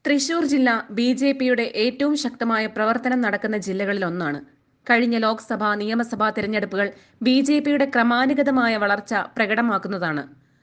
തൃശൂർ ജില്ല B J പിയുടെ ഏറ്റവും ശക്തമായ പ്രവർത്തനം നടക്കുന്ന ജില്ലകളിൽ ഒന്നാണ് കഴിഞ്ഞ ലോക്സഭാ നിയമസഭാ തിരഞ്ഞെടുപ്പുകൾ ബി ജെ പിയുടെ ക്രമാനുഗതമായ വളർച്ച പ്രകടമാക്കുന്നതാണ്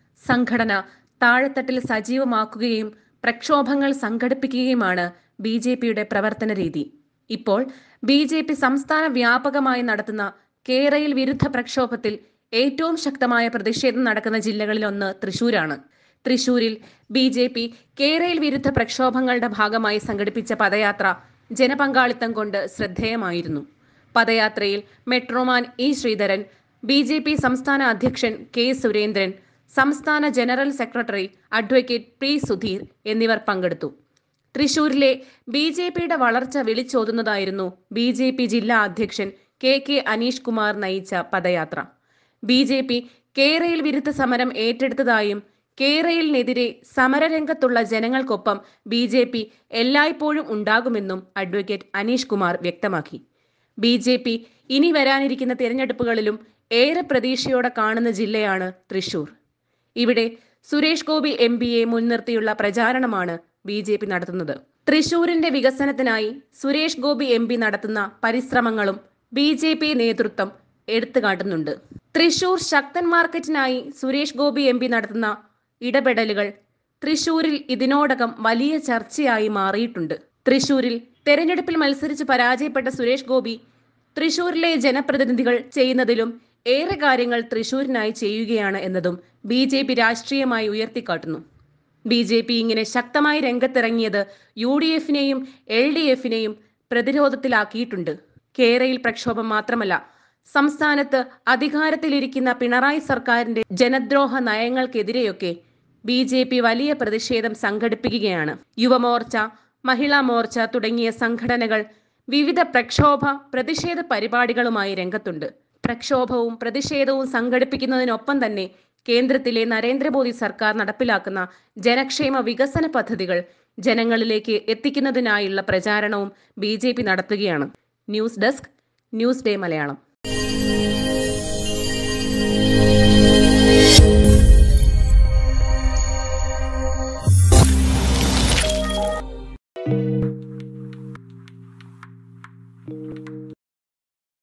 സംഘടന താഴെത്തട്ടിൽ സജീവമാക്കുകയും പ്രക്ഷോഭങ്ങൾ സംഘടിപ്പിക്കുകയുമാണ് ബി ജെ പിയുടെ പ്രവർത്തന രീതി ഇപ്പോൾ ബി ജെ പി സംസ്ഥാന വ്യാപകമായി നടത്തുന്ന കേരയിൽ വിരുദ്ധ പ്രക്ഷോഭത്തിൽ ഏറ്റവും ശക്തമായ പ്രതിഷേധം നടക്കുന്ന ജില്ലകളിലൊന്ന് തൃശൂരാണ് തൃശൂരിൽ ബി ജെ പി കേരയിൽ വിരുദ്ധ പ്രക്ഷോഭങ്ങളുടെ ഭാഗമായി സംഘടിപ്പിച്ച പദയാത്ര ജനപങ്കാളിത്തം കൊണ്ട് ശ്രദ്ധേയമായിരുന്നു പദയാത്രയിൽ metro man E Sreedharan B J P സംസ്ഥാന അധ്യക്ഷൻ കെ സുരേന്ദ്രൻ സംസ്ഥാന general secretary advocate P Sudheer എന്നിവർ പങ്കെടുത്തു തൃശൂരിലെ ബി ജെ പിയുടെ വളർച്ച വിളിച്ചോതുന്നതായിരുന്നു ബി ജെ പി ജില്ലാ അധ്യക്ഷൻ കെ കെ അനീഷ് കുമാർ നയിച്ച പദയാത്ര ബി ജെ പി കേരയിൽ വിരുദ്ധ സമരം ഏറ്റെടുത്തതായും കേരളിനെതിരെ സമരരംഗത്തുള്ള ജനങ്ങൾക്കൊപ്പം ബി ജെ പി എല്ലായ്പ്പോഴും ഉണ്ടാകുമെന്നും അഡ്വക്കേറ്റ് അനീഷ് കുമാർ വ്യക്തമാക്കി ബി ജെ പി ഇനി വരാനിരിക്കുന്ന തിരഞ്ഞെടുപ്പുകളിലും ഏറെ പ്രതീക്ഷയോടെ കാണുന്ന ജില്ലയാണ് തൃശൂർ ഇവിടെ സുരേഷ് ഗോപി എം പിയെ മുൻനിർത്തിയുള്ള പ്രചാരണമാണ് ബി ജെ പി നടത്തുന്നത് തൃശൂരിന്റെ വികസനത്തിനായി സുരേഷ് ഗോപി എം പി നടത്തുന്ന പരിശ്രമങ്ങളും ബി ജെ പി നേതൃത്വം എടുത്തുകാട്ടുന്നുണ്ട് തൃശൂർ ശക്തൻ മാർക്കറ്റിനായി സുരേഷ് ഗോപി എം പി നടത്തുന്ന ഇടപെടലുകൾ തൃശൂരിൽ ഇതിനോടകം വലിയ ചർച്ചയായി മാറിയിട്ടുണ്ട് തൃശൂരിൽ തെരഞ്ഞെടുപ്പിൽ മത്സരിച്ച് പരാജയപ്പെട്ട സുരേഷ് ഗോപി തൃശൂരിലെ ജനപ്രതിനിധികൾ ചെയ്യുന്നതിലും ഏറെ കാര്യങ്ങൾ തൃശൂരിനായി ചെയ്യുകയാണ് എന്നതും ബി ജെ പി രാഷ്ട്രീയമായി ഉയർത്തിക്കാട്ടുന്നു ബി ജെ പി ഇങ്ങനെ ശക്തമായി രംഗത്തിറങ്ങിയത് യു ഡി എഫിനെയും എൽ ഡി എഫിനെയും പ്രതിരോധത്തിലാക്കിയിട്ടുണ്ട് കേരയിൽ പ്രക്ഷോഭം മാത്രമല്ല സംസ്ഥാനത്ത് അധികാരത്തിലിരിക്കുന്ന പിണറായി സർക്കാരിന്റെ ജനദ്രോഹ നയങ്ങൾക്കെതിരെയൊക്കെ ബി ജെ പി വലിയ പ്രതിഷേധം സംഘടിപ്പിക്കുകയാണ് യുവമോർച്ച മഹിളാ മോർച്ച തുടങ്ങിയ സംഘടനകൾ വിവിധ പ്രക്ഷോഭ പ്രതിഷേധ പരിപാടികളുമായി രംഗത്തുണ്ട് പ്രക്ഷോഭവും പ്രതിഷേധവും സംഘടിപ്പിക്കുന്നതിനൊപ്പം തന്നെ കേന്ദ്രത്തിലെ നരേന്ദ്രമോദി സർക്കാർ നടപ്പിലാക്കുന്ന ജനക്ഷേമ വികസന പദ്ധതികൾ ജനങ്ങളിലേക്ക് എത്തിക്കുന്നതിനായുള്ള പ്രചാരണവും ബി നടത്തുകയാണ് news desk news day Malayalam